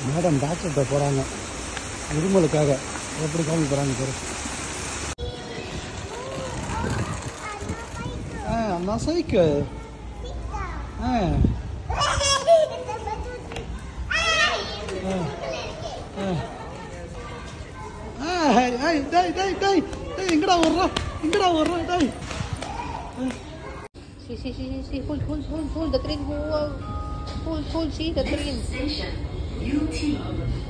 Madam டாக்டர்கிட்ட போகிறாங்க இருமலுக்காக எப்படி காமி போகிறாங்க பாரு ஆ அம்மா சைக்கிள் ஆ ஆ ஏய், ஏய், டேய் டேய் டேய் டேய் எங்கடா ஓடுறா எங்கடா ஓடுறா டேய் See, see, see, see, see. Hold, hold, hold, hold the train. Hold, hold, hold. See the train. Station UT